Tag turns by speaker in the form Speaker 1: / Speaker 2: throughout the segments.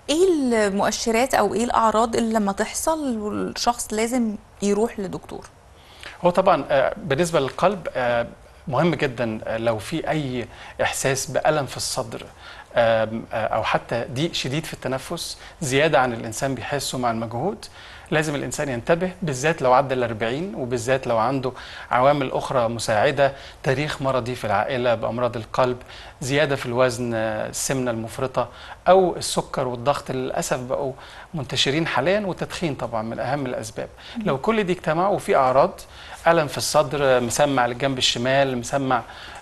Speaker 1: ايه المؤشرات او ايه الاعراض اللي لما تحصل والشخص لازم يروح لدكتور
Speaker 2: هو طبعا آه، بالنسبه للقلب آه، مهم جدا آه، لو في اي احساس بالم في الصدر آم، آه، او حتى ضيق شديد في التنفس زياده عن الانسان بيحسه مع المجهود لازم الانسان ينتبه بالذات لو عدى ال 40 وبالذات لو عنده عوامل اخرى مساعده تاريخ مرضي في العائله بامراض القلب زياده في الوزن آه، السمنه المفرطه او السكر والضغط اللي للاسف بقوا منتشرين حاليا والتدخين طبعا من اهم الاسباب لو كل دي اجتمعوا وفي اعراض الم في الصدر آه، مسمع للجنب الشمال مسمع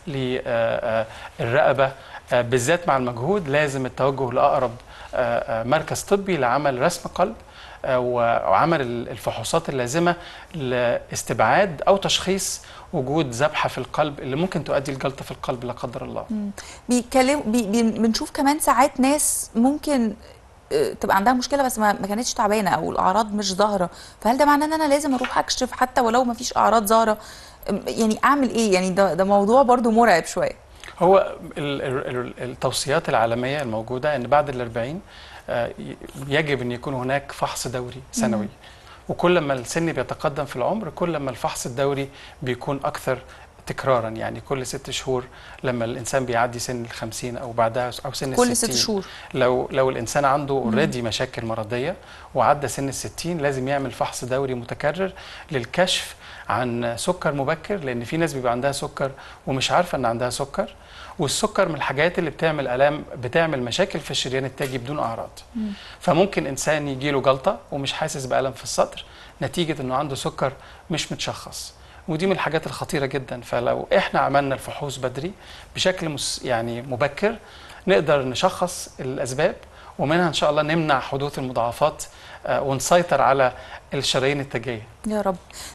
Speaker 2: للرقبه آه، بالذات مع المجهود لازم التوجه لاقرب آه، آه، مركز طبي لعمل رسم قلب آه، وعمل الفحوصات اللازمه لاستبعاد او تشخيص وجود ذبحه في القلب اللي ممكن تؤدي لجلطه في القلب لا قدر الله.
Speaker 1: بيتكلم بي بي بنشوف كمان ساعات ناس ممكن آه، تبقى عندها مشكله بس ما ما كانتش تعبانه او الاعراض مش ظاهره فهل ده معناه ان انا لازم اروح اكشف حتى ولو ما فيش اعراض ظاهره أم، يعني اعمل ايه يعني ده ده موضوع برضو مرعب شويه
Speaker 2: هو ال- ال- ال- التوصيات العالميه الموجوده ان بعد ال 40 آه، ي- يجب ان يكون هناك فحص دوري سنوي وكل ما السن بيتقدم في العمر كل ما الفحص الدوري بيكون اكثر تكرارا يعني كل ست شهور لما الانسان بيعدي سن ال 50 او بعدها او سن
Speaker 1: كل
Speaker 2: ال
Speaker 1: ست
Speaker 2: 60
Speaker 1: شهور
Speaker 2: لو لو الانسان عنده اوريدي مشاكل مرضيه وعدى سن ال 60 لازم يعمل فحص دوري متكرر للكشف عن سكر مبكر لان في ناس بيبقى عندها سكر ومش عارفه ان عندها سكر والسكر من الحاجات اللي بتعمل الام بتعمل مشاكل في الشريان التاجي بدون اعراض فممكن انسان يجي له جلطه ومش حاسس بالم في الصدر نتيجه انه عنده سكر مش متشخص ودي من الحاجات الخطيره جدا فلو احنا عملنا الفحوص بدري بشكل مس يعني مبكر نقدر نشخص الاسباب ومنها ان شاء الله نمنع حدوث المضاعفات آه، ونسيطر على الشرايين التاجيه
Speaker 1: يا رب